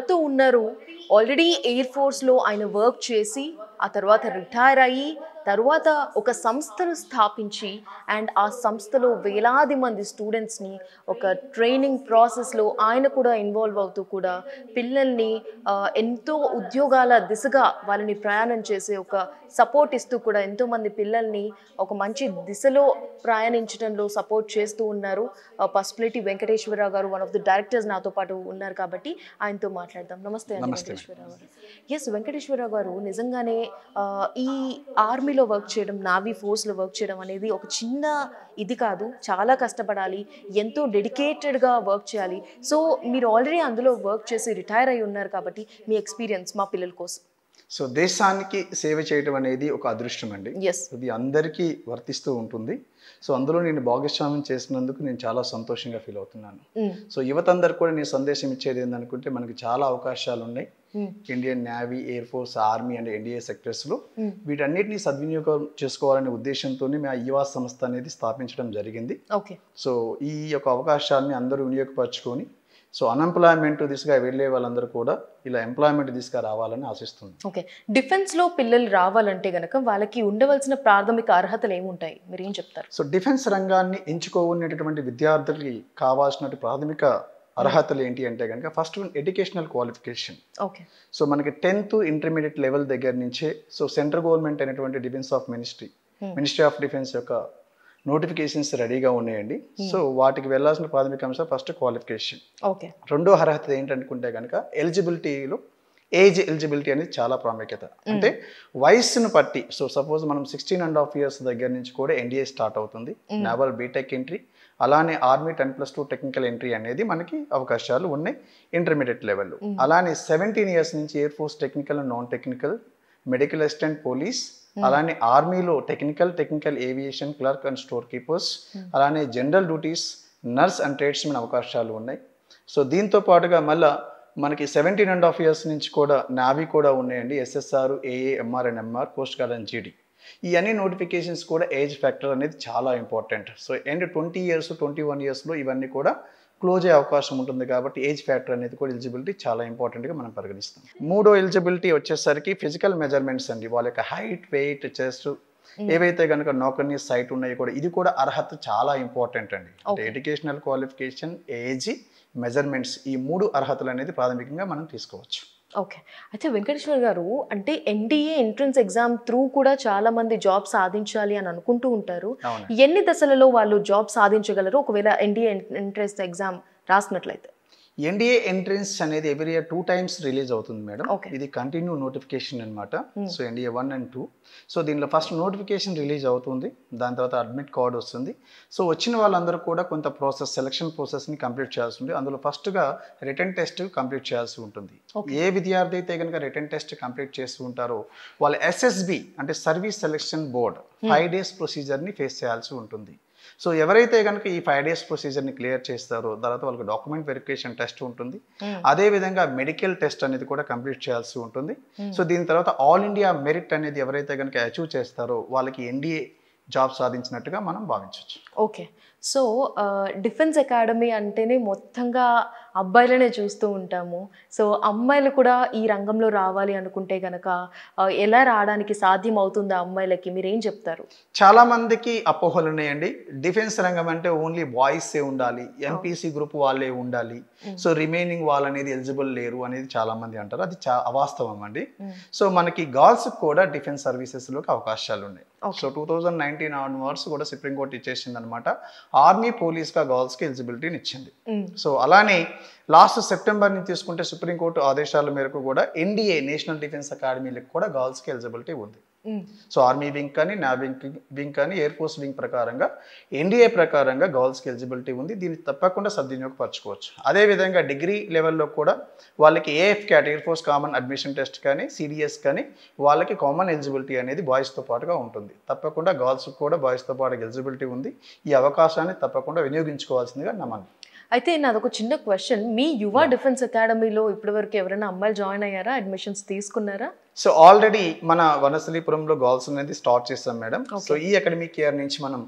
మనతో ఉన్నారు already air ఫోర్స్లో ఆయన వర్క్ చేసి ఆ తర్వాత రిటైర్ అయ్యి తర్వాత ఒక సంస్థను స్థాపించి అండ్ ఆ సంస్థలో వేలాది మంది స్టూడెంట్స్ని ఒక ట్రైనింగ్ ప్రాసెస్లో ఆయన కూడా ఇన్వాల్వ్ అవుతూ కూడా పిల్లల్ని ఆ, ఎంతో ఉద్యోగాల దిశగా వాళ్ళని ప్రయాణం చేసే ఒక సపోర్ట్ ఇస్తూ కూడా ఎంతోమంది పిల్లల్ని ఒక మంచి దిశలో ప్రయాణించడంలో సపోర్ట్ చేస్తూ ఉన్నారు ఆ, పసుపులేటి వెంకటేశ్వరరావు గారు వన్ ఆఫ్ ది డైరెక్టర్స్ నాతో పాటు ఉన్నారు కాబట్టి ఆయనతో మాట్లాడదాం నమస్తే అండి నమస్తే. వెంకటేశ్వరరావు గారు ఎస్ వెంకటేశ్వరరావు గారు నిజంగానే ఆ, ఈ ఆర్మీలో వర్క్ చేయడం నావీ ఫోర్స్లో వర్క్ చేయడం అనేది ఒక చిన్న ఇది కాదు చాలా కష్టపడాలి ఎంతో డెడికేటెడ్గా వర్క్ చేయాలి సో మీరు ఆల్రెడీ అందులో వర్క్ చేసి రిటైర్ అయి ఉన్నారు కాబట్టి మీ ఎక్స్పీరియన్స్ మా పిల్లల కోసం సో దేశానికి సేవ చేయడం అనేది ఒక అదృష్టం అండి ఎస్ ఇది అందరికీ వర్తిస్తూ ఉంటుంది సో అందులో నేను భాగస్వామ్యం చేసినందుకు నేను చాలా సంతోషంగా ఫీల్ అవుతున్నాను సో యువత అందరికి కూడా నేను సందేశం ఇచ్చేది ఏంటనుకుంటే మనకి చాలా అవకాశాలు ఉన్నాయి Indian navy air force army and NDA సెక్టర్స్లో వీటన్నిటిని సద్వినియోగం చేసుకోవాలనే ఉద్దేశంతోనే మా యువ సంస్థ అనేది స్థాపించడం జరిగింది ఓకే సో ఈ యొక్క అవకాశాలని అందరూ వినియోగపరచుకొని సో అన్ఎంప్లాయ్మెంట్ దిశగా వెళ్ళే వాళ్ళందరూ కూడా ఇలా ఎంప్లాయ్మెంట్ దిశగా రావాలని ఆశిస్తుంది ఓకే డిఫెన్స్లో పిల్లలు రావాలంటే గనక వాళ్ళకి ఉండవలసిన ప్రాథమిక అర్హతలు ఏముంటాయి మీరు ఏం చెప్తారు సో డిఫెన్స్ రంగాన్ని ఎంచుకోనేటటువంటి విద్యార్థులకి కావాల్సిన ప్రాథమిక అర్హతలు ఏంటి అంటే కనుక first educational qualification okay so మనకి టెన్త్ ఇంటర్మీడియట్ లెవెల్ దగ్గర నుంచే సో సెంట్రల్ గవర్నమెంట్ అయినటువంటి defence of ministry ministry of defence యొక్క నోటిఫికేషన్స్ రెడీగా ఉన్నాయండి సో వాటికి వెళ్ళాల్సిన ప్రాథమిక అంశం ఫస్ట్ క్వాలిఫికేషన్ ఓకే రెండో అర్హత ఏంటనుకుంటే కనుక ఎలిజిబిలిటీలో ఏజ్ ఎలిజిబిలిటీ అనేది చాలా ప్రాముఖ్యత అంటే వయస్సును బట్టి సో సపోజ్ మనం సిక్స్టీన్ అండ్ హాఫ్ ఇయర్స్ దగ్గర నుంచి కూడా ఎన్డీఏ స్టార్ట్ అవుతుంది నావల్ బీటెక్ ఎంట్రీ అలానే army ten plus two technical entry అనేది మనకి అవకాశాలు ఉన్నాయి ఇంటర్మీడియట్ లెవెల్లో అలానే సెవెంటీన్ ఇయర్స్ నుంచి air force technical and non technical medical assistant police అలానే ఆర్మీలో technical technical aviation clerk and store keepers అలానే general duties nurse and tradesmen అవకాశాలు ఉన్నాయి సో దీంతో పాటుగా మళ్ళా మనకి సెవెంటీన్ అండ్ హాఫ్ ఇయర్స్ నుంచి కూడా నావీ కూడా ఉన్నాయండి SSR AA MR and MR coast guard and GD ఈ అన్ని నోటిఫికేషన్స్ కూడా ఏజ్ ఫ్యాక్టర్ అనేది చాలా important so and twenty years twenty one ఇయర్స్లో ఇవన్నీ కూడా క్లోజ్ అయ్యే అవకాశం ఉంటుంది కాబట్టి ఏజ్ ఫ్యాక్టర్ అనేది కూడా ఎలిజిబిలిటీ చాలా ఇంపార్టెంట్గా మనం పరిగణిస్తాం మూడో ఎలిజిబిలిటీ వచ్చేసరికి ఫిజికల్ మెజర్మెంట్స్ అండి వాళ్ళ యొక్క హైట్ వెయిట్ చెస్ట్ ఏవైతే కనుక నౌకర్ని సైట్ ఉన్నాయో కూడా ఇది కూడా అర్హత చాలా ఇంపార్టెంట్ అండి అంటే ఎడ్యుకేషనల్ క్వాలిఫికేషన్ ఏజ్ మెజర్మెంట్స్ ఈ మూడు అర్హతలు అనేది ప్రాథమికంగా మనం తీసుకోవచ్చు ఓకే అయితే వెంకటేశ్వర్ గారు అంటే ఎన్డీఏ ఎంట్రన్స్ ఎగ్జామ్ త్రూ కూడా చాలా మంది జాబ్ సాధించాలి అని అనుకుంటూ ఉంటారు అవును ఎన్ని దశలలో వాళ్ళు జాబ్ సాధించగలరు ఒకవేళ ఎన్డీఏ ఎంట్రన్స్ ఎగ్జామ్ రాసినట్లయితే ఎన్డీఏ ఎంట్రన్స్ అనేది every year two times release అవుతుంది మేడం Okay. ఇది కంటిన్యూ నోటిఫికేషన్ అనమాట so NDA one and two so దీనిలో ఫస్ట్ నోటిఫికేషన్ రిలీజ్ అవుతుంది దాని తర్వాత అడ్మిట్ కార్డ్ వస్తుంది సో వచ్చిన వాళ్ళందరూ కూడా కొంత ప్రాసెస్ సెలక్షన్ ప్రాసెస్ని కంప్లీట్ చేయాల్సి ఉంది అందులో ఫస్ట్గా రిటర్న్ టెస్ట్ కంప్లీట్ చేయాల్సి ఉంటుంది ఏ విద్యార్థి అయితే కనుక రిటర్న్ టెస్ట్ కంప్లీట్ చేస్తూ ఉంటారో వాళ్ళ ఎస్ఎస్బి అంటే service selection board five days ప్రొసీజర్ని ఫేస్ చేయాల్సి ఉంటుంది సో ఎవరైతే కనుక ఈ ఫైవ్ డేస్ ప్రొసీజర్ని క్లియర్ చేస్తారో తర్వాత వాళ్ళకి డాక్యుమెంట్ వెరిఫికేషన్ టెస్ట్ ఉంటుంది అదే విధంగా మెడికల్ టెస్ట్ అనేది కూడా కంప్లీట్ చేయాల్సి ఉంటుంది సో దీని తర్వాత ఆల్ ఇండియా మెరిట్ అనేది ఎవరైతే కనుక అచీవ్ చేస్తారో వాళ్ళకి ఎన్డీఏ జాబ్ సాధించినట్టుగా మనం భావించవచ్చు ఓకే సో డిఫెన్స్ అకాడమీ అంటేనే మొత్తంగా అబ్బాయిలనే చూస్తూ ఉంటాము సో అమ్మాయిలు కూడా ఈ రంగంలో రావాలి అనుకుంటే కనుక ఎలా రావడానికి సాధ్యం అవుతుందా అమ్మాయిలకి మీరు ఏం చెప్తారు చాలా మందికి అపోహలు ఉన్నాయండి డిఫెన్స్ రంగం అంటే ఓన్లీ బాయ్సే ఉండాలి ఎంపీసీ గ్రూప్ వాళ్ళే ఉండాలి సో రిమైనింగ్ వాళ్ళు అనేది ఎలిజిబుల్ లేరు అనేది చాలా మంది అంటారు అది చా అవాస్తవం అండి సో మనకి గర్ల్స్ కూడా డిఫెన్స్ సర్వీసెస్లోకి అవకాశాలు ఉన్నాయి so two thousand nineteen onwards కూడా సుప్రీం కోర్ట్ ఇచ్చేసింది అనమాట ఆర్మీ పోలీస్గా గర్ల్స్కి ఎలిజిబిలిటీని ఇచ్చింది సో అలానే లాస్ట్ సెప్టెంబర్ నుంచి తీసుకుంటే సుప్రీంకోర్టు ఆదేశాల మేరకు కూడా ఎన్డీఏ నేషనల్ డిఫెన్స్ అకాడమీలకు కూడా గర్ల్స్కి ఎలిజిబిలిటీ ఉంది సో ఆర్మీ వింగ్ కానీ నావీ వింగ్ కానీ ఎయిర్ ఫోర్స్ వింగ్ ప్రకారంగా ఎన్డీఏ ప్రకారంగా గర్ల్స్కి ఎలిజిబిలిటీ ఉంది దీన్ని తప్పకుండా సద్వినియోగపరచుకోవచ్చు అదేవిధంగా డిగ్రీ లెవెల్లో కూడా వాళ్ళకి AF CAT air force common admission test కానీ సిడిఎస్ కానీ వాళ్ళకి కామన్ ఎలిజిబిలిటీ అనేది బాయ్స్తో పాటుగా ఉంటుంది తప్పకుండా గర్ల్స్ కూడా బాయ్స్తో పాటు ఎలిజిబిలిటీ ఉంది ఈ అవకాశాన్ని తప్పకుండా వినియోగించుకోవాల్సిందిగా నమ్మను అయితే నాదొక చిన్న క్వశ్చన్ మీ యువ డిఫెన్స్ అకాడమీలో ఇప్పటివరకు ఎవరైనా అమ్మాయిలు జాయిన్ అయ్యారా అడ్మిషన్స్ తీసుకున్నారా సో ఆల్రెడీ మన వనస్థలీపురంలో గర్ల్స్ అనేది స్టార్ట్ చేస్తాం మేడం సో ఈ అకాడమిక్ ఇయర్ నుంచి మనం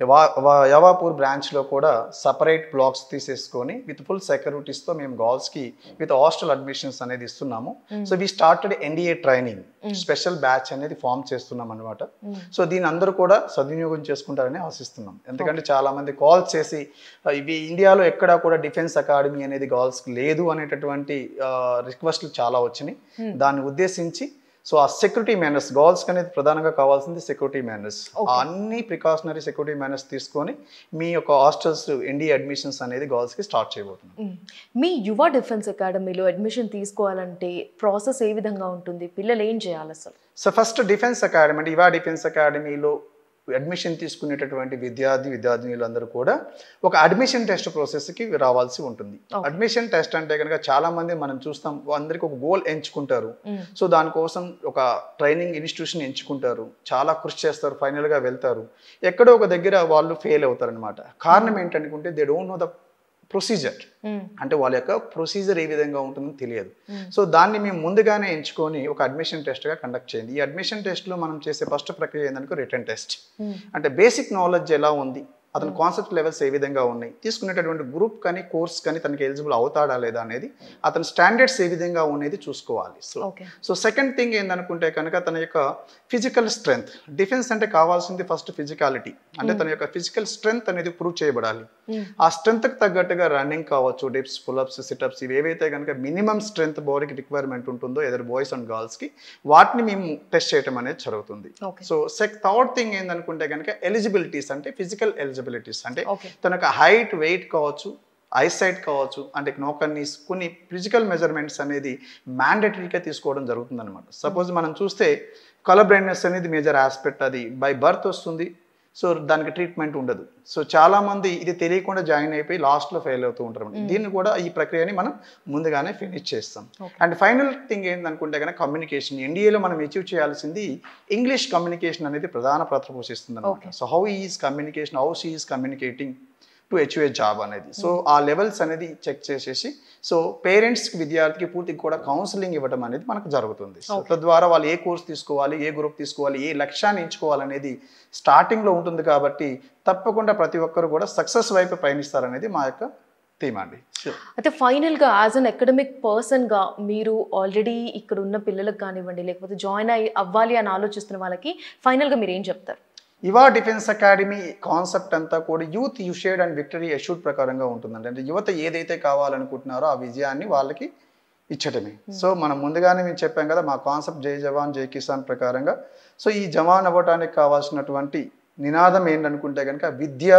వా- వా- యవాపూర్ బ్రాంచ్లో కూడా సపరేట్ బ్లాక్స్ తీసేసుకొని విత్ ఫుల్ సెక్యూరిటీస్తో మేము గర్ల్స్కి విత్ హాస్టల్ అడ్మిషన్స్ అనేది ఇస్తున్నాము so we started NDA training special batch అనేది ఫామ్ చేస్తున్నాం అనమాట సో దీని అందరూ కూడా సద్వినియోగం చేసుకుంటారని ఆశిస్తున్నాం ఎందుకంటే చాలా మంది కాల్ చేసి "ఆ, ఇవి ఇండియాలో ఎక్కడా కూడా డిఫెన్స్ అకాడమీ అనేది గర్ల్స్కి లేదు అనేటటువంటి రిక్వెస్ట్లు చాలా వచ్చినాయి దాన్ని ఉద్దేశించి సో ఆ సెక్యూరిటీ మేనర్స్ గర్ల్స్కి అనేది ప్రధానంగా కావాల్సింది సెక్యూరిటీ మేనర్స్ అన్ని ప్రికాషనరీ సెక్యూరిటీ మేనర్స్ తీసుకొని మీ యొక్క హాస్టల్స్ ఎన్డీ అడ్మిషన్స్ అనేది గర్ల్స్కి స్టార్ట్ చేయబోతున్నాం మ్మ్. మీ యువ డిఫెన్స్ అకాడమీలో అడ్మిషన్ తీసుకోవాలంటే ప్రాసెస్ ఏ విధంగా ఉంటుంది పిల్లలు ఏం చేయాలి అసలు సో ఫస్ట్ డిఫెన్స్ అకాడమీ అంటే ఇవా డిఫెన్స్ అకాడమీలో అడ్మిషన్ తీసుకునేటటువంటి విద్యార్థి విద్యార్థినులందరూ కూడా ఒక అడ్మిషన్ టెస్ట్ ప్రాసెస్కి రావాల్సి ఉంటుంది అడ్మిషన్ టెస్ట్ అంటే కనుక చాలా మంది మనం చూస్తాం అందరికి ఒక గోల్ ఎంచుకుంటారు మ్మ్. సో దానికోసం ఒక ట్రైనింగ్ ఇన్స్టిట్యూషన్ ఎంచుకుంటారు చాలా కృషి చేస్తారు ఫైనల్గా వెళ్తారు ఎక్కడో ఒక దగ్గర వాళ్ళు ఫెయిల్ అవుతారు అనమాట కారణం ఏంటనుకుంటే they don't know the procedure hmm. అంటే వాళ్ళ యొక్క ప్రొసీజర్ ఏ విధంగా ఉంటుందో తెలియదు మ్మ్. సో దాన్ని మేము ముందుగానే ఎంచుకొని ఒక అడ్మిషన్ టెస్ట్గా కండక్ట్ చేయండి ఈ అడ్మిషన్ టెస్ట్లో మనం చేసే ఫస్ట్ ప్రక్రియ ఏంటంటే రిటర్న్ టెస్ట్ మ్మ్. అంటే బేసిక్ నాలెడ్జ్ ఎలా ఉంది అతని కాన్సెప్ట్ లెవెల్స్ ఏ విధంగా ఉన్నాయి తీసుకునేటటువంటి గ్రూప్ కానీ కోర్స్ కానీ తనకి ఎలిజిబుల్ అవుతాడా లేదా అనేది అతని స్టాండర్డ్స్ ఏ విధంగా అనేది చూసుకోవాలి so okay so second thing ఏందనుకుంటే కనుక తన యొక్క ఫిజికల్ స్ట్రెంగ్త్ డిఫెన్స్ అంటే కావాల్సింది ఫస్ట్ ఫిజికాలిటీ అంటే తన యొక్క ఫిజికల్ స్ట్రెంగ్త్ అనేది ప్రూవ్ చేయబడాలి మ్మ్. ఆ స్ట్రెంత్కి తగ్గట్టుగా రన్నింగ్ కావచ్చు డిప్స్ పుల్అప్స్ సిటప్స్ ఇవి ఏవైతే కనుక మినిమం స్ట్రెంత్ బాడీకి రిక్వైర్మెంట్ ఉంటుందో ఎదర్ బాయ్స్ అండ్ గర్ల్స్కి వాటిని మేము టెస్ట్ చేయడం అనేది జరుగుతుంది ఓకే సో సెక్ థర్డ్ థింగ్ ఏందనుకుంటే కనుక ఎలిజిబిలిటీస్ అంటే ఫిజికల్ ఎలిజిబిలిటీస్ అంటే ఓకే తన యొక్క హైట్ వెయిట్ కావచ్చు ఐసైట్ కావచ్చు అంటే నోకన్నీస్ కొన్ని ఫిజికల్ మెజర్మెంట్స్ అనేది మ్యాండేటరీగా తీసుకోవడం జరుగుతుంది అనమాట సపోజ్ మనం చూస్తే కలర్ బ్రైట్నెస్ అనేది మేజర్ ఆస్పెక్ట్ అది బై బర్త్ వస్తుంది సో దానికి ట్రీట్మెంట్ ఉండదు సో చాలా మంది ఇది తెలియకుండా జాయిన్ అయిపోయి లాస్ట్లో ఫెయిల్ అవుతూ ఉంటారు దీన్ని కూడా ఈ ప్రక్రియని మనం ముందుగానే ఫినిష్ చేస్తాం Okay. అండ్ ఫైనల్ థింగ్ ఏంటనుకుంటే కనుక కమ్యూనికేషన్ ఎన్డీఏలో మనం అచీవ్ చేయాల్సింది ఇంగ్లీష్ కమ్యూనికేషన్ అనేది ప్రధాన పాత్ర పోషిస్తుంది అనమాట so how is communication how she is communicating to achieve a job అనేది సో ఆ లెవెల్స్ అనేది చెక్ చేసేసి సో పేరెంట్స్కి విద్యార్థికి పూర్తిగా కూడా కౌన్సిలింగ్ ఇవ్వడం అనేది మనకు జరుగుతుంది సో తద్వారా వాళ్ళు ఏ కోర్స్ తీసుకోవాలి ఏ గ్రూప్ తీసుకోవాలి ఏ లక్ష్యాన్ని ఎంచుకోవాలనేది స్టార్టింగ్లో ఉంటుంది కాబట్టి తప్పకుండా ప్రతి ఒక్కరు కూడా సక్సెస్ వైపు పయనిస్తారనేది మా యొక్క థీమ్ అండి అయితే ఫైనల్గా యాజ్ అన్ అకాడమిక్ పర్సన్గా మీరు ఆల్రెడీ ఇక్కడ ఉన్న పిల్లలకు కానివ్వండి లేకపోతే జాయిన్ అయ్యి అవ్వాలి అని ఆలోచిస్తున్న వాళ్ళకి ఫైనల్గా మీరు ఏం చెప్తారు ఇవా డిఫెన్స్ అకాడమీ కాన్సెప్ట్ అంతా కూడా యూత్ యూషేడ్ అండ్ విక్టరీ అష్యూడ్ ప్రకారంగా ఉంటుందండి అంటే యువత ఏదైతే కావాలనుకుంటున్నారో ఆ విజయాన్ని వాళ్ళకి ఇచ్చటమే సో మనం ముందుగానే మేము చెప్పాం కదా మా కాన్సెప్ట్ జై జవాన్ జై కిసాన్ ప్రకారంగా సో ఈ జవాన్ అవ్వటానికి కావాల్సినటువంటి నినాదం ఏంటనుకుంటే కనుక విద్య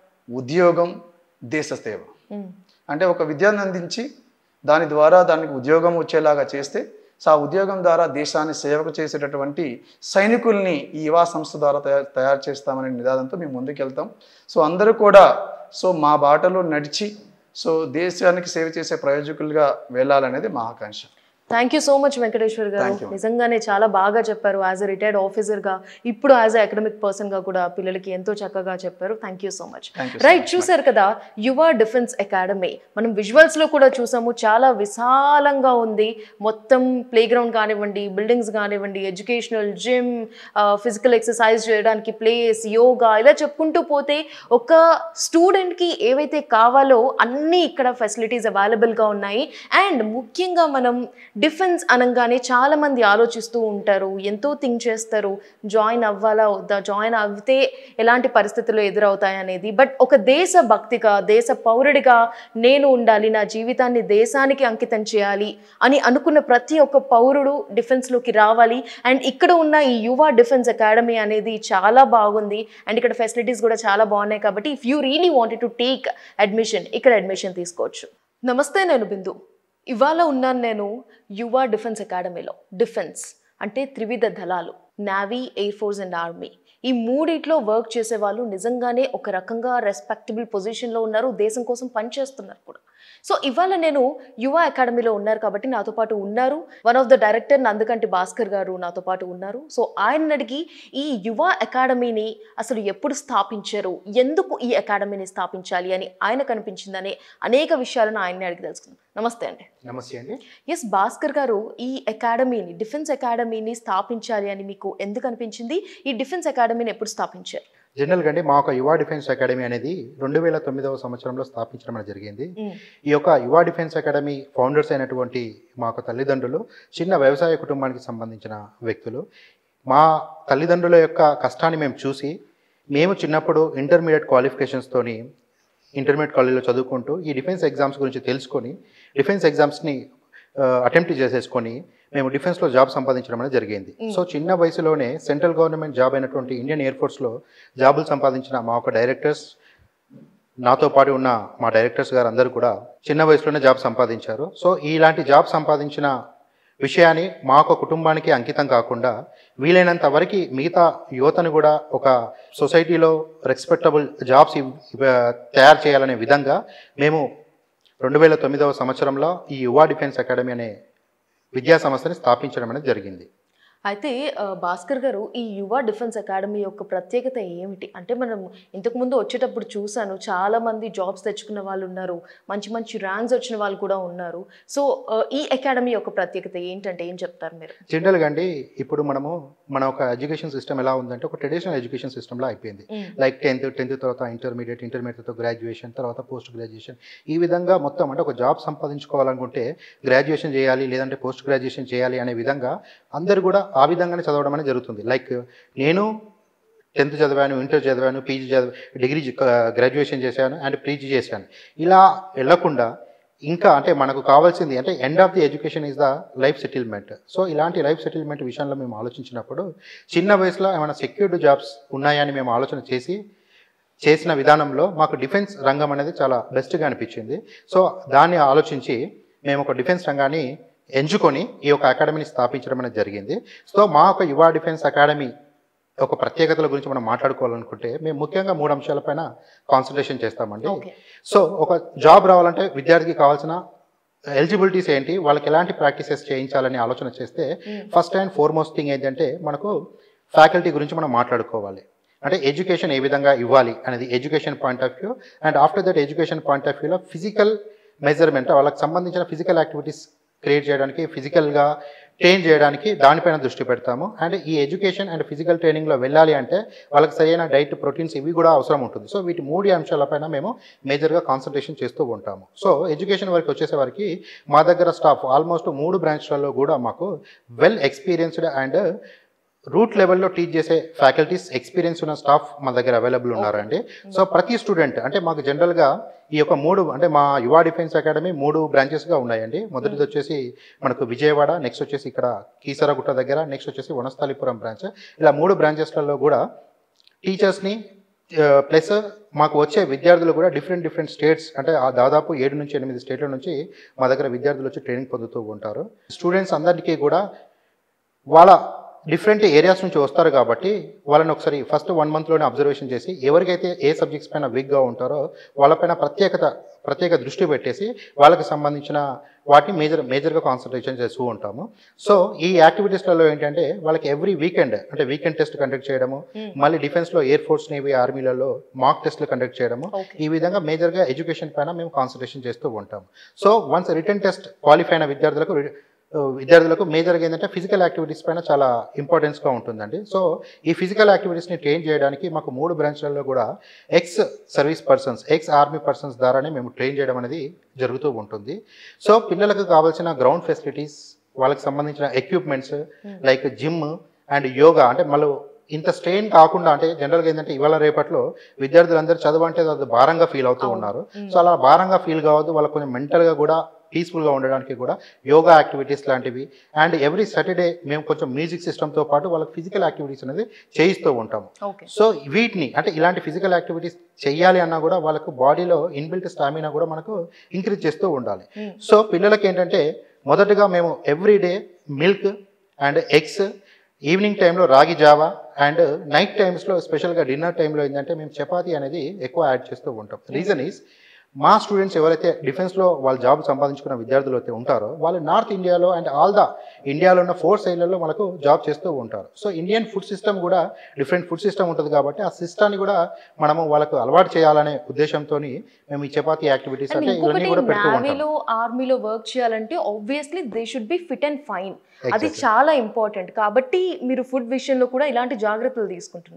ఉద్యోగం దేశ సేవ మ్మ్. అంటే ఒక విద్యను అందించి దాని ద్వారా దానికి ఉద్యోగం వచ్చేలాగా చేస్తే సో ఆ ఉద్యోగం ద్వారా దేశాన్ని సేవకు చేసేటటువంటి సైనికుల్ని ఈ యువా సంస్థ ద్వారా తయారు తయారు చేస్తామనే నినాదంతో మేము ముందుకెళ్తాం సో అందరూ కూడా సో మా బాటలో నడిచి సో దేశానికి సేవ చేసే ప్రయోజకులుగా వెళ్ళాలనేది మా ఆకాంక్ష thank you so much Venkateshwar గారు Thank you. నిజంగానే చాలా బాగా చెప్పారు యాజ్ అ రిటైర్డ్ ఆఫీసర్గా ఇప్పుడు యాజ్ అ అకాడమిక్ పర్సన్గా కూడా పిల్లలకి ఎంతో చక్కగా చెప్పారు thank you so much Thank you so right much, చూసారు కదా యువ డిఫెన్స్ అకాడమీ మనం విజువల్స్లో కూడా చూసాము చాలా విశాలంగా ఉంది మొత్తం ప్లే గ్రౌండ్ కానివ్వండి బిల్డింగ్స్ కానివ్వండి ఎడ్యుకేషనల్ జిమ్ ఫిజికల్ ఎక్సర్సైజ్ చేయడానికి ప్లేస్ యోగా ఇలా చెప్పుకుంటూ పోతే ఒక స్టూడెంట్కి ఏవైతే కావాలో అన్నీ ఇక్కడ ఫెసిలిటీస్ అవైలబుల్గా ఉన్నాయి అండ్ ముఖ్యంగా మనం డిఫెన్స్ అనగానే చాలా మంది ఆలోచిస్తూ ఉంటారు ఎంతో థింక్ చేస్తారు జాయిన్ అవ్వాలా వద్దా జాయిన్ అవితే ఎలాంటి పరిస్థితులు ఎదురవుతాయి అనేది బట్ ఒక దేశ భక్తిగా దేశ పౌరుడిగా నేను ఉండాలి నా జీవితాన్ని దేశానికి అంకితం చేయాలి అని అనుకున్న ప్రతి ఒక్క పౌరుడు డిఫెన్స్లోకి రావాలి అండ్ ఇక్కడ ఉన్న ఈ యువ డిఫెన్స్ అకాడమీ అనేది చాలా బాగుంది అండ్ ఇక్కడ ఫెసిలిటీస్ కూడా చాలా బాగున్నాయి కాబట్టి if you really wanted to take admission ఇక్కడ అడ్మిషన్ తీసుకోవచ్చు నమస్తే నేను బిందు ఇవాళ ఉన్నాను నేను యువ డిఫెన్స్ అకాడమీలో డిఫెన్స్ అంటే త్రివిధ దళాలు navy air force and army ఈ మూడిట్లో వర్క్ చేసే వాళ్ళు నిజంగానే ఒక రకంగా రెస్పెక్టబుల్ పొజిషన్లో ఉన్నారు దేశం కోసం పనిచేస్తున్నారు కూడా సో ఇవాళ నేను యువ అకాడమీలో ఉన్నారు కాబట్టి నాతో పాటు ఉన్నారు one of the director Nandakanti Bhaskar గారు నాతో పాటు ఉన్నారు సో ఆయన అడిగి ఈ యువ అకాడమీని అసలు ఎప్పుడు స్థాపించారు ఎందుకు ఈ అకాడమీని స్థాపించాలి అని ఆయన కనిపించిందనే అనేక విషయాలను ఆయన్ని అడిగి తెలుసుకుందాం నమస్తే అండి నమస్తే అండి ఎస్ భాస్కర్ గారు ఈ అకాడమీని డిఫెన్స్ అకాడమీని స్థాపించాలి అని మీకు ఎందుకు అనిపించింది ఈ డిఫెన్స్ అకాడమీని ఎప్పుడు స్థాపించారు జనరల్గా అండి మా ఒక యువ డిఫెన్స్ అకాడమీ అనేది రెండు వేల తొమ్మిదవ సంవత్సరంలో స్థాపించడం అనేది జరిగింది మ్మ్. ఈ యొక్క యువ డిఫెన్స్ అకాడమీ ఫౌండర్స్ అయినటువంటి మా యొక్క తల్లిదండ్రులు చిన్న వ్యవసాయ కుటుంబానికి సంబంధించిన వ్యక్తులు మా తల్లిదండ్రుల యొక్క కష్టాన్ని మేము చూసి మేము చిన్నప్పుడు ఇంటర్మీడియట్ క్వాలిఫికేషన్స్తోని ఇంటర్మీడియట్ కాలేజీలో చదువుకుంటూ ఈ డిఫెన్స్ ఎగ్జామ్స్ గురించి తెలుసుకొని డిఫెన్స్ ఎగ్జామ్స్ని అటెంప్ట్ చేసేసుకొని మేము డిఫెన్స్లో జాబ్ సంపాదించడం అనేది జరిగింది సో చిన్న వయసులోనే సెంట్రల్ గవర్నమెంట్ జాబ్ అయినటువంటి ఇండియన్ ఎయిర్ ఫోర్స్లో జాబులు సంపాదించిన మా ఒక డైరెక్టర్స్ నాతో పాటు ఉన్న మా డైరెక్టర్స్ గారు అందరూ కూడా చిన్న వయసులోనే జాబ్ సంపాదించారు సో ఇలాంటి జాబ్ సంపాదించిన విషయాన్ని మా ఒక కుటుంబానికి అంకితం కాకుండా వీలైనంత వరకు మిగతా యువతను కూడా ఒక సొసైటీలో రెస్పెక్టబుల్ జాబ్స్ ఇవ్- ఇవ్- తయారు చేయాలనే విధంగా మేము రెండు వేల తొమ్మిదవ సంవత్సరంలో ఈ యువ డిఫెన్స్ అకాడమీ అనే విద్యా సంస్థని స్థాపించడం అనేది జరిగింది అయితే ఆ, భాస్కర్ గారు ఈ యువ డిఫెన్స్ అకాడమీ యొక్క ప్రత్యేకత ఏమిటి అంటే మనం ఇంతకు ముందు వచ్చేటప్పుడు చూశాను చాలా మంది జాబ్స్ తెచ్చుకున్న వాళ్ళు ఉన్నారు మంచి మంచి ర్యాంక్స్ వచ్చిన వాళ్ళు కూడా ఉన్నారు సో ఆ, ఈ అకాడమీ యొక్క ప్రత్యేకత ఏంటంటే ఏం చెప్తారు మీరు జనరల్గా అండి ఇప్పుడు మనము మన ఒక ఎడ్యుకేషన్ సిస్టమ్ ఎలా ఉందంటే ఒక ట్రెడిషనల్ ఎడ్యుకేషన్ సిస్టంలో అయిపోయింది మ్మ్. లైక్ టెన్త్ టెన్త్ తర్వాత ఇంటర్మీడియట్ ఇంటర్మీడియట్ తర్వాత గ్రాడ్యుయేషన్ తర్వాత పోస్ట్ గ్రాడ్యుయేషన్ ఈ విధంగా మొత్తం అంటే ఒక జాబ్ సంపాదించుకోవాలనుకుంటే గ్రాడ్యుయేషన్ చేయాలి లేదంటే పోస్ట్ గ్రాడ్యుయేషన్ చేయాలి అనే విధంగా అందరు కూడా ఆ విధంగానే చదవడం అనేది జరుగుతుంది లైక్ నేను టెన్త్ చదివాను ఇంటర్ చదివాను పీజీ చదివా డిగ్రీ గ్రాడ్యుయేషన్ చేశాను అండ్ పీజీ చేశాను ఇలా వెళ్ళకుండా ఇంకా అంటే మనకు కావాల్సింది అంటే end of the education is the life settlement so ఇలాంటి లైఫ్ సెటిల్మెంట్ విషయంలో మేము ఆలోచించినప్పుడు చిన్న వయసులో ఏమైనా సెక్యూర్డ్ జాబ్స్ ఉన్నాయని మేము ఆలోచన చేసి చేసిన విధానంలో మాకు డిఫెన్స్ రంగం అనేది చాలా బెస్ట్గా అనిపించింది సో దాన్ని ఆలోచించి మేము ఒక డిఫెన్స్ రంగాన్ని ఎంచుకొని ఈ యొక్క అకాడమీని స్థాపించడం అనేది జరిగింది సో మా యొక్క యువ డిఫెన్స్ అకాడమీ ఒక ప్రత్యేకతల గురించి మనం మాట్లాడుకోవాలనుకుంటే మేము ముఖ్యంగా మూడు అంశాలపైన కాన్సన్ట్రేషన్ చేస్తామండి ఓకే సో ఒక జాబ్ రావాలంటే విద్యార్థికి కావాల్సిన ఎలిజిబిలిటీస్ ఏంటి వాళ్ళకి ఎలాంటి ప్రాక్టీసెస్ చేయించాలని ఆలోచన చేస్తే ఫస్ట్ అండ్ ఫార్మోస్ట్ థింగ్ ఏంటంటే మనకు ఫ్యాకల్టీ గురించి మనం మాట్లాడుకోవాలి అంటే ఎడ్యుకేషన్ ఏ విధంగా ఇవ్వాలి అనేది education point of view and after that education point of వ్యూలో ఫిజికల్ మెజర్మెంట్ వాళ్ళకి సంబంధించిన ఫిజికల్ యాక్టివిటీస్ క్రియేట్ చేయడానికి ఫిజికల్గా ట్రైన్ చేయడానికి దానిపైన దృష్టి పెడతాము అండ్ ఈ ఎడ్యుకేషన్ అండ్ ఫిజికల్ ట్రైనింగ్లో వెళ్ళాలి అంటే వాళ్ళకి సరైన డైట్ ప్రోటీన్స్ ఇవి కూడా అవసరం ఉంటుంది సో వీటి మూడు అంశాలపైన మేము మేజర్గా కాన్సన్ట్రేషన్ చేస్తూ ఉంటాము సో ఎడ్యుకేషన్ వరకు వచ్చేసే వరకు మా దగ్గర స్టాఫ్ ఆల్మోస్ట్ మూడు బ్రాంచ్లలో కూడా మాకు వెల్ ఎక్స్పీరియన్స్డ్ అండ్ రూట్ లెవెల్లో టీచ్ చేసే ఫ్యాకల్టీస్ ఎక్స్పీరియన్స్ ఉన్న స్టాఫ్ మా దగ్గర అవైలబుల్ ఉన్నారండి సో ప్రతి స్టూడెంట్ అంటే మాకు జనరల్గా ఈ యొక్క మూడు అంటే మా యువ డిఫెన్స్ అకాడమీ మూడు బ్రాంచెస్గా ఉన్నాయండి మొదటిది వచ్చేసి మనకు విజయవాడ నెక్స్ట్ వచ్చేసి ఇక్కడ కీసరగుట్ట దగ్గర నెక్స్ట్ వచ్చేసి వనస్థలిపురం బ్రాంచ్ ఇలా మూడు బ్రాంచెస్లలో కూడా టీచర్స్ని ప్లస్ మాకు వచ్చే విద్యార్థులు కూడా డిఫరెంట్ డిఫరెంట్ స్టేట్స్ అంటే ఆ దాదాపు ఏడు నుంచి ఎనిమిది స్టేట్ల నుంచి మా దగ్గర విద్యార్థులు వచ్చి ట్రైనింగ్ పొందుతూ ఉంటారు స్టూడెంట్స్ అందరికీ కూడా వాళ్ళ డిఫరెంట్ ఏరియాస్ నుంచి వస్తారు కాబట్టి వాళ్ళని ఒకసారి ఫస్ట్ వన్ మంత్లోనే అబ్జర్వేషన్ చేసి ఎవరికైతే ఏ సబ్జెక్ట్స్ పైన వీక్గా ఉంటారో వాళ్ళపైన ప్రత్యేకత ప్రత్యేక దృష్టి పెట్టేసి వాళ్ళకి సంబంధించిన వాటిని మేజర్ మేజర్గా కాన్సన్ట్రేషన్ చేస్తూ ఉంటాము సో ఈ యాక్టివిటీస్లలో ఏంటంటే వాళ్ళకి ఎవ్రీ వీకెండ్ అంటే వీకెండ్ టెస్ట్ కండక్ట్ చేయడము మళ్ళీ డిఫెన్స్లో ఎయిర్ ఫోర్స్ నేవీ ఆర్మీలలో మాక్ టెస్ట్లు కండక్ట్ చేయడము ఓకే ఈ విధంగా మేజర్గా ఎడ్యుకేషన్ పైన మేము కాన్సన్ట్రేషన్ చేస్తూ ఉంటాం so once return test qualify అయిన విద్యార్థులకు రి- విద్యార్థులకు మేజర్గా ఏంటంటే ఫిజికల్ యాక్టివిటీస్ పైన చాలా ఇంపార్టెన్స్గా ఉంటుందండి సో ఈ ఫిజికల్ యాక్టివిటీస్ని ట్రైన్ చేయడానికి మాకు మూడు బ్రాంచ్లలో కూడా ex service persons ex army persons ద్వారానే మేము ట్రైన్ చేయడం అనేది జరుగుతూ ఉంటుంది సో పిల్లలకు కావాల్సిన గ్రౌండ్ ఫెసిలిటీస్ వాళ్ళకి సంబంధించిన equipments like gym and yoga అంటే మళ్ళీ ఇంత స్ట్రెయిన్ కాకుండా అంటే జనరల్గా ఏంటంటే ఇవాళ రేపట్లో విద్యార్థులందరూ చదువు అంటే అది భారంగా ఫీల్ అవుతూ ఉన్నారు సో అలా భారంగా ఫీల్ కావద్దు వాళ్ళకి కొంచెం మెంటల్గా కూడా పీస్ఫుల్గా ఉండడానికి కూడా యోగా యాక్టివిటీస్ లాంటివి అండ్ ఎవ్రీ సాటర్డే మేము కొంచెం మ్యూజిక్ సిస్టమ్తో పాటు వాళ్ళకి ఫిజికల్ యాక్టివిటీస్ అనేది చేయిస్తూ ఉంటాము ఓకే సో వీటిని అంటే ఇలాంటి ఫిజికల్ యాక్టివిటీస్ చేయాలి అన్నా కూడా వాళ్ళకు బాడీలో ఇన్బిల్ట్ స్టామినా కూడా మనకు ఇంక్రీజ్ చేస్తూ ఉండాలి Hmm. సో పిల్లలకి ఏంటంటే మొదటగా మేము every day milk and eggs evening టైంలో రాగి జావా అండ్ నైట్ టైమ్స్లో స్పెషల్గా డిన్నర్ టైంలో ఏంటంటే మేము చపాతీ అనేది ఎక్కువ యాడ్ చేస్తూ ఉంటాం రీజన్ ఈస్ మా స్టూడెంట్స్ ఎవరైతే డిఫెన్స్లో వాళ్ళు జాబ్ సంపాదించుకున్న విద్యార్థులు అయితే ఉంటారో వాళ్ళు నార్త్ ఇండియాలో అండ్ ఆల్ ద ఇండియాలో ఉన్న ఫోర్ సైడ్లలో మనకు జాబ్ చేస్తూ ఉంటారు సో ఇండియన్ ఫుడ్ సిస్టమ్ కూడా డిఫరెంట్ ఫుడ్ సిస్టమ్ ఉంటుంది కాబట్టి ఆ సిస్టాన్ని కూడా మనము వాళ్ళకు అలవాటు చేయాలనే ఉద్దేశంతో మేము ఈ చపాతీ యాక్టివిటీస్ అండ్ అంటే ఇవన్నీ ఇంకొకటి కూడా పెడుతూ ఉంటాం నావీలో ఆర్మీలో వర్క్ చేయాలంటే obviously they should be fit and fine అది Exactly. చాలా ఇంపార్టెంట్ కాబట్టి మీరు ఫుడ్ విషయంలో కూడా ఇలాంటి జాగ్రత్తలు తీసుకుంటున్నారు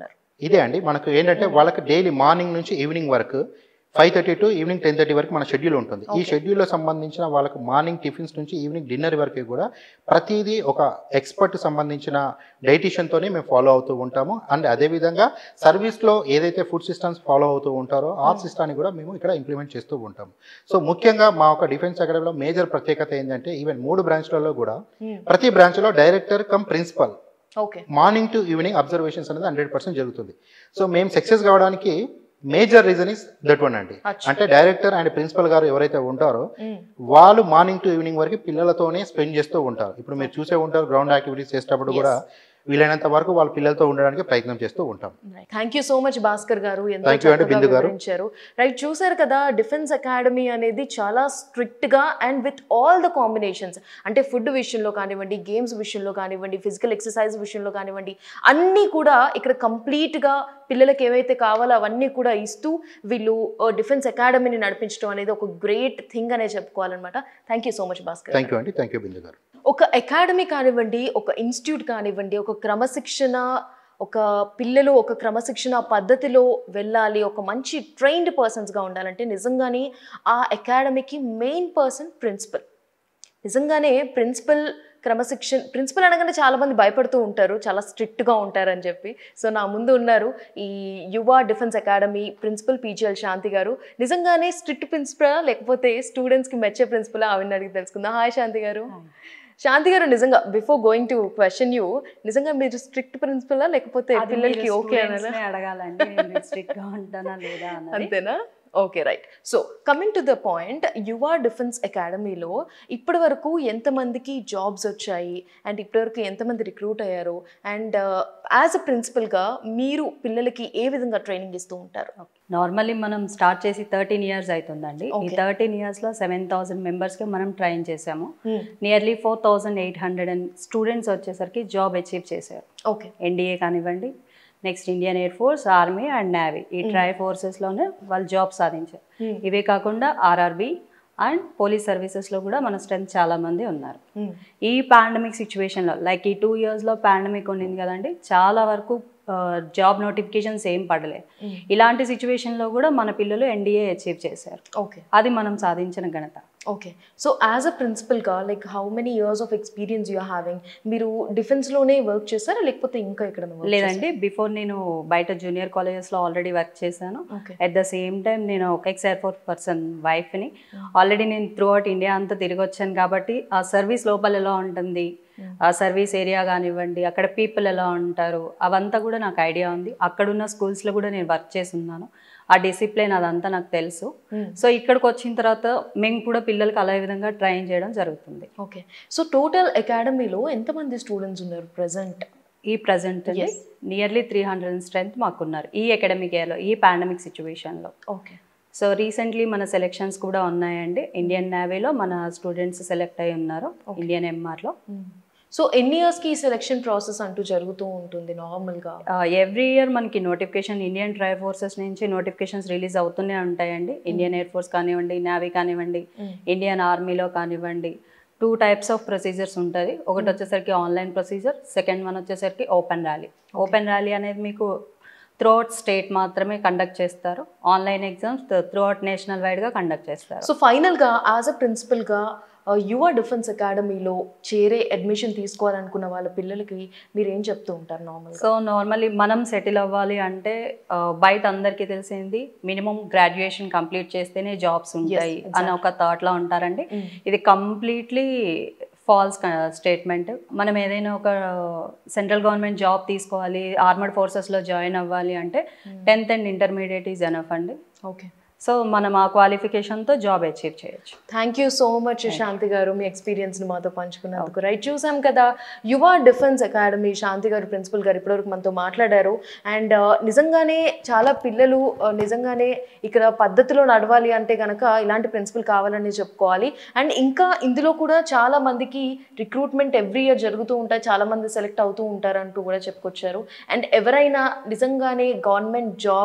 ఇదే అండి మనకు ఏంటంటే వాళ్ళకి డైలీ మార్నింగ్ నుంచి ఈవినింగ్ వరకు five thirty to evening ten thirty వరకు మన షెడ్యూల్ ఉంటుంది ఈ షెడ్యూల్లో సంబంధించిన వాళ్ళకు మార్నింగ్ టిఫిన్స్ నుంచి ఈవినింగ్ డిన్నర్ వరకు కూడా ప్రతిదీ ఒక ఎక్స్పర్ట్ సంబంధించిన డైటీషియన్తోనే మేము ఫాలో అవుతూ ఉంటాము అండ్ అదేవిధంగా సర్వీస్లో ఏదైతే ఫుడ్ సిస్టమ్స్ ఫాలో అవుతూ ఉంటారో ఆ సిస్టాన్ని కూడా మేము ఇక్కడ ఇంప్లిమెంట్ చేస్తూ ఉంటాము సో ముఖ్యంగా మా ఒక డిఫెన్స్ అకాడమీలో మేజర్ ప్రత్యేకత ఏంటంటే ఈవెన్ మూడు బ్రాంచ్లలో కూడా ప్రతి బ్రాంచ్లో director cum principal okay morning to evening observations అనేది హండ్రెడ్ పర్సెంట్ జరుగుతుంది సో మేము సక్సెస్ కావడానికి major reason is that one అండి అచ్చా. అంటే డైరెక్టర్ అండ్ ప్రిన్సిపల్ గారు ఎవరైతే ఉంటారో వాళ్ళు మార్నింగ్ టు ఈవినింగ్ వరకు పిల్లలతోనే స్పెండ్ చేస్తూ ఉంటారు ఇప్పుడు మీరు చూసే ఉంటారు గ్రౌండ్ యాక్టివిటీస్ చేసేటప్పుడు కూడా వీలైనంత వరకు వాళ్ళ పిల్లలతో ఉండడానికి ప్రయత్నం చేస్తూ ఉంటాం thank you so much Bhaskar గారు ఎంతో Thank you అండి, చక్కగా బిందు గారు. వివరించారు రైట్ చూసారు కదా డిఫెన్స్ అకాడమీ అనేది చాలా స్ట్రిక్ట్ గా and with all the combinations అంటే ఫుడ్ విషయంలో కానివ్వండి గేమ్స్ విషయంలో కానివ్వండి ఫిజికల్ ఎక్సర్సైజ్ విషయంలో కానివ్వండి అన్నీ కూడా ఇక్కడ complete గా పిల్లలకి ఏవైతే కావాలో అవన్నీ కూడా ఇస్తూ వీళ్ళు డిఫెన్స్ అకాడమీని నడిపించడం అనేది ఒక గ్రేట్ థింగ్ అనే చెప్పుకోవాలన్నమాట thank you so much Bhaskar thank you అండి థ్యాంక్ యూ బిందు గారు ఒక అకాడమీ కానివ్వండి ఒక ఇన్స్టిట్యూట్ కానివ్వండి ఒక క్రమశిక్షణ ఒక పిల్లలు ఒక క్రమశిక్షణ పద్ధతిలో వెళ్ళాలి ఒక మంచి ట్రైన్డ్ పర్సన్స్గా ఉండాలంటే నిజంగానే ఆ అకాడమీకి మెయిన్ పర్సన్ ప్రిన్సిపల్ నిజంగానే ప్రిన్సిపల్ క్రమశిక్షణ ప్రిన్సిపల్ అనగానే చాలా మంది భయపడుతూ ఉంటారు చాలా స్ట్రిక్ట్గా ఉంటారని చెప్పి సో నా ముందు ఉన్నారు ఈ Yuva defence academy principal PGL Shanti గారు నిజంగానే స్ట్రిక్ట్ ప్రిన్సిపల్ లేకపోతే స్టూడెంట్స్కి మెచ్చే ప్రిన్సిపల్ ఆవిడని అడిగి తెలుసుకుందాం హాయ్ శాంతి గారు శాంతి గారు నిజంగా before going to question you నిజంగా మీరు స్ట్రిక్ట్ ప్రిన్సిపలా లేకపోతే అది పిల్లలకి మీరు ఓకే students అనాలా నే అడగాలండి నేను స్ట్రిక్ట్ గా ఉంటానా లేదా అన్నది అంతేనా okay right so coming to the point Yuva defence అకాడమీలో ఇప్పటి వరకు ఎంతమందికి జాబ్స్ వచ్చాయి అండ్ ఇప్పటివరకు ఎంతమంది రిక్రూట్ అయ్యారు అండ్ యాజ్ అ ప్రిన్సిపల్గా మీరు పిల్లలకి ఏ విధంగా ట్రైనింగ్ ఇస్తూ ఉంటారు నార్మల్లీ మనం స్టార్ట్ చేసి థర్టీన్ ఇయర్స్ అవుతుందండి ఈ Okay. థర్టీన్ ఇయర్స్ లో సెవెన్ థౌసండ్ మెంబర్స్ కి మనం ట్రైన్ చేసాము nearly four thousand eight hundred and students వచ్చేసరికి జాబ్ అచీవ్ చేశారు ఓకే ఎన్డీఏ కానివ్వండి next Indian air force army and navy ఈ ట్రై ఫోర్సెస్లోనే వాళ్ళు జాబ్ సాధించారు ఇవే కాకుండా ఆర్ఆర్బి అండ్ పోలీస్ సర్వీసెస్లో కూడా మన స్ట్రెంత్ చాలా మంది ఉన్నారు ఈ పాండమిక్ సిచ్యువేషన్లో లైక్ ఈ టూ ఇయర్స్లో పాండమిక్ ఉండింది కదండి చాలా వరకు జాబ్ నోటిఫికేషన్స్ ఏం పడలేదు ఇలాంటి సిచ్యువేషన్లో కూడా మన పిల్లలు ఎన్డీఏ అచీవ్ చేశారు ఓకే అది మనం సాధించిన ఘనత ఓకే సో యాజ్ అ ప్రిన్సిపల్గా like how many years of experience you having మీరు డిఫెన్స్లోనే వర్క్ చేస్తారా లేకపోతే ఇంకా ఇక్కడ లేదండి బిఫోర్ నేను బయట జూనియర్ కాలేజెస్లో ఆల్రెడీ వర్క్ చేశాను okay at the same time నేను ఒక ఎక్స్ ఎయిర్ఫోర్స్ పర్సన్ వైఫ్ని ఆల్రెడీ నేను త్రూ అవుట్ ఇండియా అంతా తిరిగి వచ్చాను కాబట్టి ఆ సర్వీస్ లోపల ఎలా ఉంటుంది ఆ సర్వీస్ ఏరియా కానివ్వండి అక్కడ పీపుల్ ఎలా ఉంటారు అవంతా కూడా నాకు ఐడియా ఉంది అక్కడున్న స్కూల్స్లో కూడా నేను వర్క్ చేసి ఉన్నాను ఆ డిసిప్లిన్ అదంతా నాకు తెలుసు సో ఇక్కడికి వచ్చిన తర్వాత మేము కూడా పిల్లలకి అలా విధంగా ట్రైన్ చేయడం జరుగుతుంది ఓకే సో టోటల్ అకాడమీలో ఎంతమంది స్టూడెంట్స్ ఉన్నారు ప్రజెంట్ ఈ present nearly three hundred strength మాకున్నారు ఈ అకాడమిక్ ఇయర్లో ఈ పాండమిక్ సిచ్యువేషన్లో ఓకే సో రీసెంట్లీ మన సెలెక్షన్స్ కూడా ఉన్నాయండి ఇండియన్ నేవీలో మన స్టూడెంట్స్ సెలెక్ట్ అయి ఉన్నారు ఇండియన్ ఎంఆర్లో సో ఎన్ని ఇయర్స్కి ఈ సెలెక్షన్ ప్రాసెస్ అంటూ జరుగుతూ ఉంటుంది నార్మల్గా ఎవ్రీ ఇయర్ మనకి నోటిఫికేషన్ ఇండియన్ ట్రై ఫోర్సెస్ నుంచి నోటిఫికేషన్స్ రిలీజ్ అవుతూనే ఉంటాయండి ఇండియన్ ఎయిర్ ఫోర్స్ కానివ్వండి నేవీ కానివ్వండి ఇండియన్ ఆర్మీలో కానివ్వండి టూ టైప్స్ ఆఫ్ ప్రొసీజర్స్ ఉంటుంది ఒకటి వచ్చేసరికి ఆన్లైన్ ప్రొసీజర్ సెకండ్ వన్ వచ్చేసరికి ఓపెన్ ర్యాలీ ఓపెన్ ర్యాలీ అనేది మీకు త్రూఅవుట్ స్టేట్ మాత్రమే కండక్ట్ చేస్తారు ఆన్లైన్ ఎగ్జామ్స్ త్రూఅవుట్ నేషనల్ వైడ్గా కండక్ట్ చేస్తారు సో ఫైనల్గా యాజ్ అ ప్రిన్సిపల్గా యువ డిఫెన్స్ అకాడమీలో చేరే అడ్మిషన్ తీసుకోవాలనుకున్న వాళ్ళ పిల్లలకి మీరు ఏం చెప్తూ ఉంటారు నార్మల్గా సో నార్మల్లీ మనం సెటిల్ అవ్వాలి అంటే ఆ, బయట అందరికీ తెలిసింది మినిమం గ్రాడ్యుయేషన్ కంప్లీట్ చేస్తేనే జాబ్స్ ఉంటాయి అని ఒక థాట్లో ఉంటారండి ఇది కంప్లీట్లీ ఫాల్స్ స్టేట్మెంట్ మనం ఏదైనా ఒక సెంట్రల్ గవర్నమెంట్ జాబ్ తీసుకోవాలి ఆర్మడ్ ఫోర్సెస్లో జాయిన్ అవ్వాలి అంటే tenth and intermediate is enough అండి ఓకే సో మనం ఆ క్వాలిఫికేషన్తో జాబ్ అచీవ్ చేయొచ్చు thank you so much Shanti గారు మీ ఎక్స్పీరియన్స్ని మాతో పంచుకున్నందుకు రైట్ చూసాం కదా యువ డిఫెన్స్ అకాడమీ శాంతి గారు ప్రిన్సిపల్ గారు ఇప్పటివరకు మనతో మాట్లాడారు అండ్ నిజంగానే చాలా పిల్లలు uh, నిజంగానే ఇక్కడ పద్ధతిలో నడవాలి అంటే కనుక ఇలాంటి ప్రిన్సిపల్ కావాలని చెప్పుకోవాలి అండ్ ఇంకా ఇందులో కూడా చాలా మందికి రిక్రూట్మెంట్ ఎవ్రీ ఇయర్ జరుగుతూ ఉంటాయి చాలా మంది సెలెక్ట్ అవుతూ ఉంటారు అంటూ కూడా చెప్పుకొచ్చారు అండ్ ఎవరైనా నిజంగానే గవర్నమెంట్ జాబ్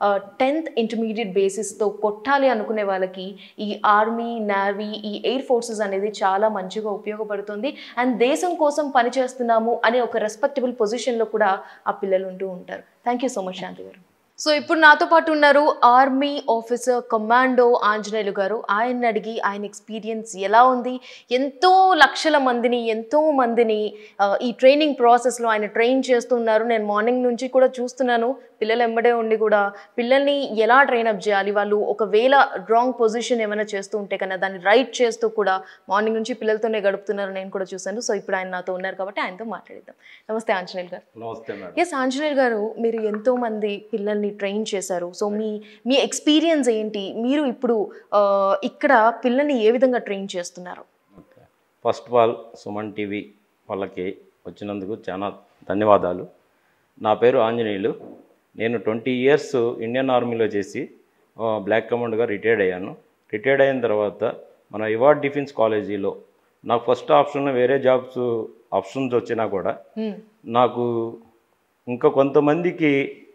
టెన్త్ ఇంటర్మీడియట్ బేసిస్తో కొట్టాలి అనుకునే వాళ్ళకి ఈ ఆర్మీ నేవీ ఈ ఎయిర్ ఫోర్సెస్ అనేది చాలా మంచిగా ఉపయోగపడుతుంది అండ్ దేశం కోసం పనిచేస్తున్నాము అనే ఒక రెస్పెక్టబుల్ పొజిషన్లో కూడా ఆ పిల్లలు ఉంటూ ఉంటారు thank you so much Shanti గారు సో ఇప్పుడు నాతో పాటు ఉన్నారు ఆర్మీ ఆఫీసర్ కమాండో ఆంజనేయులు గారు ఆయన్ని అడిగి ఆయన ఎక్స్పీరియన్స్ ఎలా ఉంది ఎంతో లక్షల మందిని ఎంతో మందిని ఆ, ఈ ట్రైనింగ్ ప్రాసెస్లో ఆయన ట్రైన్ చేస్తున్నారు నేను మార్నింగ్ నుంచి కూడా చూస్తున్నాను పిల్లలు ఎంబడే ఉండి కూడా పిల్లల్ని ఎలా ట్రైన్ అప్ చేయాలి వాళ్ళు ఒకవేళ రాంగ్ పొజిషన్ ఏమైనా చేస్తూ ఉంటే కన్నా దాన్ని రైట్ చేస్తూ కూడా మార్నింగ్ నుంచి పిల్లలతోనే గడుపుతున్నారు నేను కూడా చూశాను సో ఇప్పుడు ఆయన నాతో ఉన్నారు కాబట్టి ఆయనతో మాట్లాడిద్దాం నమస్తే ఆంజనేయులు గారు నమస్తే మేడం ఎస్ ఆంజనేయులు గారు మీరు ఎంతో మంది పిల్లల్ని ట్రైన్ చేశారు సో మీ మీ ఎక్స్పీరియన్స్ ఏంటి మీరు ఇప్పుడు ఆ, ఇక్కడ పిల్లల్ని ఏ విధంగా ట్రైన్ చేస్తున్నారు okay first of all Suman TV వాళ్ళకి వచ్చినందుకు చాలా ధన్యవాదాలు నా పేరు ఆంజనేయులు నేను ట్వంటీ ఇయర్స్ ఇండియన్ ఆర్మీలో చేసి ఆ, బ్లాక్ కమాండ్గా రిటైర్డ్ అయ్యాను రిటైర్డ్ అయిన తర్వాత మన ఇవార్డ్ డిఫెన్స్ కాలేజీలో నాకు ఫస్ట్ ఆప్షన్ వేరే జాబ్స్ ఆప్షన్స్ వచ్చినా కూడా Hmm. నాకు ఇంకా కొంతమందికి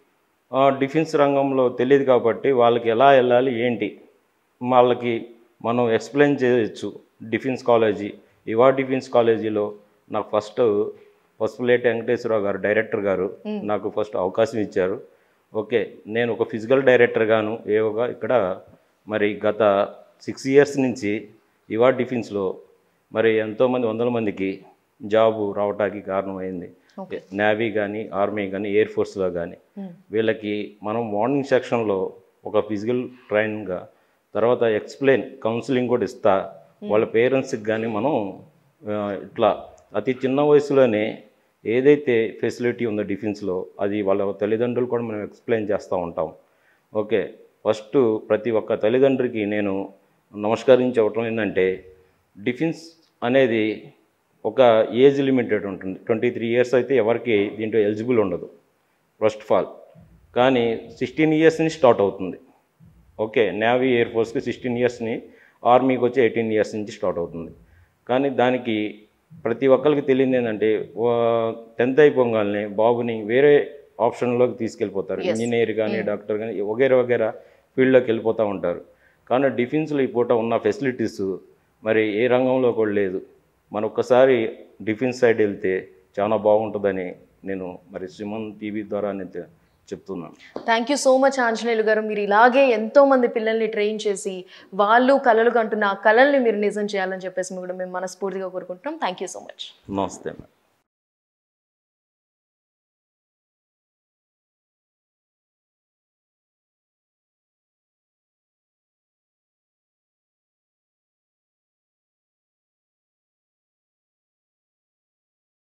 ఆ, డిఫెన్స్ రంగంలో తెలియదు కాబట్టి వాళ్ళకి ఎలా వెళ్ళాలి ఏంటి వాళ్ళకి మనం ఎక్స్ప్లెయిన్ చేయొచ్చు డిఫెన్స్ కాలేజీ ఇవా డిఫెన్స్ కాలేజీలో నాకు ఫస్ట్ పసుపులేటి వెంకటేశ్వరరావు గారు డైరెక్టర్ గారు నాకు ఫస్ట్ అవకాశం ఇచ్చారు ఓకే నేను ఒక ఫిజికల్ డైరెక్టర్ గాను ఏవోగా ఇక్కడ మరి గత సిక్స్ ఇయర్స్ నుంచి ఇవా డిఫెన్స్లో మరి ఎంతోమంది వందల మందికి జాబు రావటానికి కారణమైంది నేవీ కానీ ఆర్మీ కానీ ఎయిర్ ఫోర్స్లో కానీ వీళ్ళకి మనం మార్నింగ్ సెక్షన్లో ఒక ఫిజికల్ ట్రైన్గా తర్వాత ఎక్స్ప్లెయిన్ కౌన్సిలింగ్ కూడా ఇస్తా వాళ్ళ పేరెంట్స్కి కానీ మనం ఆ, ఇట్లా అతి చిన్న వయసులోనే ఏదైతే ఫెసిలిటీ ఉందో డిఫెన్స్లో అది వాళ్ళ తల్లిదండ్రులు కూడా మనం ఎక్స్ప్లెయిన్ చేస్తూ ఉంటాం ఓకే ఫస్ట్ ప్రతి ఒక్క తల్లిదండ్రికి నేను నమస్కరించవటం ఏంటంటే డిఫెన్స్ అనేది ఒక ఏజ్ లిమిటెడ్ ఉంటుంది ట్వంటీ త్రీ ఇయర్స్ అయితే ఎవరికి దీంట్లో ఎలిజిబుల్ ఉండదు ఫస్ట్ ఆఫ్ ఆల్ కానీ సిక్స్టీన్ ఇయర్స్ నుంచి స్టార్ట్ అవుతుంది ఓకే నేవీ ఎయిర్ ఫోర్స్కి సిక్స్టీన్ ఇయర్స్ని ఆర్మీకి వచ్చి ఎయిటీన్ ఇయర్స్ నుంచి స్టార్ట్ అవుతుంది కానీ దానికి ప్రతి ఒక్కరికి తెలియదు ఏంటంటే టెన్త్ అయిపోగానే బాబుని వేరే ఆప్షన్లోకి తీసుకెళ్ళిపోతారు ఇంజనీర్ కానీ డాక్టర్ కానీ వగేరా వగేరా ఫీల్డ్లోకి వెళ్ళిపోతూ ఉంటారు కానీ డిఫెన్స్లో ఈ పూట ఉన్న ఫెసిలిటీస్ మరి ఏ రంగంలో కూడా లేదు మన ఒక్కసారి డిఫెన్స్ సైడ్ వెళ్తే చాలా బాగుంటుందని నేను మరి సుమన్ టీవీ ద్వారా నేను తె- చెప్తున్నాను thank you so much Anjaneyulu గారు మీరు ఇలాగే ఎంతో మంది పిల్లల్ని ట్రైన్ చేసి వాళ్ళు కలలు కంటున్న ఆ కళల్ని మీరు నిజం చేయాలని చెప్పేసి కూడా మేము మనస్ఫూర్తిగా కోరుకుంటున్నాం థ్యాంక్ యూ సో మచ్ నమస్తే మేడం